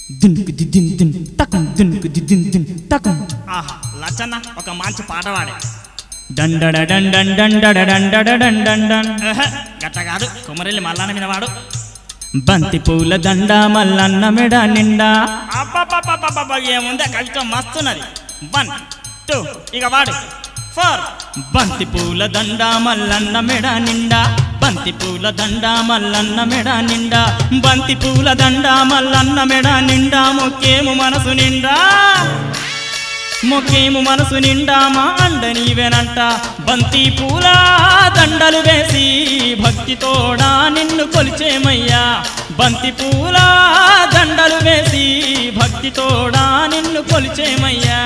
దిన్కు the din din టకం దిన్కు the దిన్ దిన్ టకం ఆహా లచ్చన్న ఒక మంచి పాట పాడే డండడ డండన్ డండడ డండడ డండన్ డన్ ఎహె, గట్ట కాదు కుమరెల్లి మల్లాన మీద వాడు బంతి పూల దండ మల్లన్న మెడ నిండా అబ్బబ్బబ్బబ్బబ్బ, ఏముంది కవిత్వం మస్తున్నది వన్ టూ ఇక వాడు ఫోర్ బంతి పూల దండ మల్లన్న మెడ నిండా బంతి పూల దండ మల్లన్న మెడ నిండా బంతి పూల దండ మల్లన్న మెడ నిండా మొక్కేము మనసు నిండా మొక్కేము మనసు నిండా మా అండ నీవేనంట బంతి పూల దండలు వేసి భక్తితోడా నిన్ను కొలిచేమయ్యా బంతి పూల దండలు వేసి భక్తితోడా నిన్ను కొలిచేమయ్యా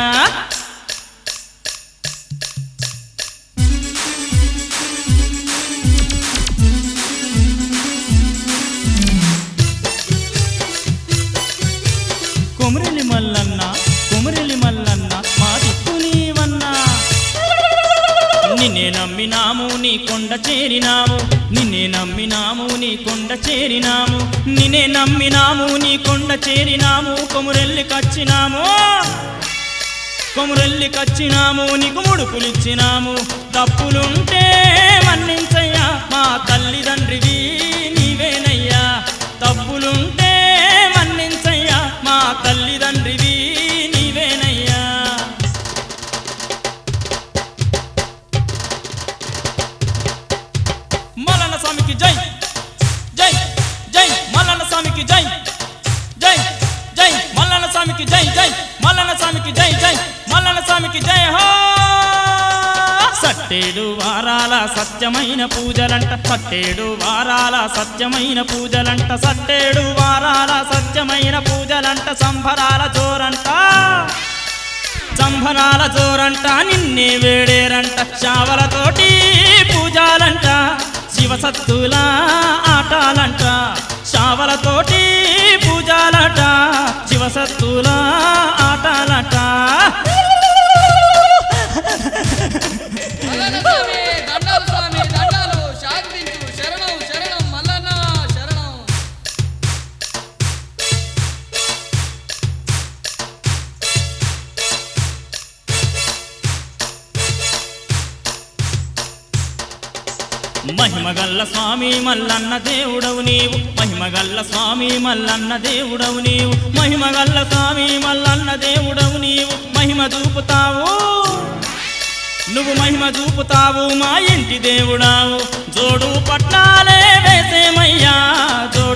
కొమరెలి మల్లన్న కొమరెలి మల్లన్న మా దిక్కు నీవన్నా నిన్నే నమ్మినాము నీ కొండ చేరినాము నిన్నే నమ్మినాము నీ కొండ చేరినాము నిన్నే నమ్మినాము నీ కొండ చేరినాము కొమురెల్లి కచ్చినాము కొమురెల్లి కచ్చినాము నీకు ముడుపులిచ్చినాము తప్పులుంటే మన్నించయ్యా మా తల్లిదండ్రివి నీవేనయ్యా తప్పులుంటే మన్నించయ్యా మా తల్లిదండ్రివి నీవేనయ్యా మల్లన్న స్వామికి జై జై జై మల్లన్న స్వామికి జై జై జై మల్లన్న స్వామికి జై జై మల్లన్న స్వామికి జై జై మల్లన్న స్వామికి జై హో సట్టేడు వారాల సత్యమైన పూజలంట సట్టేడు వారాల సత్యమైన పూజలంట సట్టేడు వారాల సత్యమైన పూజలంట సంభరాల జోరంట సంభరాల జోరంట నిన్నే వేడేరంట చావలతోటి పూజాలంట శివసత్తుల ఆటాలంట చావలతోటి పూజాలట శివసత్తుల ఆటాలంట మల్లన్న స్వామి దండాలు స్వామి దండాలు శాంతించు శరణం శరణం మల్లన్న శరణం మహిమగల్ల స్వామి మల్లన్న దేవుడవు నీవు మహిమగల్ల స్వామి మల్లన్న దేవుడవు నీవు మహిమగల్ల స్వామి మల్లన్న దేవుడవు నీవు మహిమ చూపుతావు నువ్వు మహిమ చూపుతావు మా ఇంటి దేవుడావు జోడు పట్టాలే వేసేమయ్యా జోడు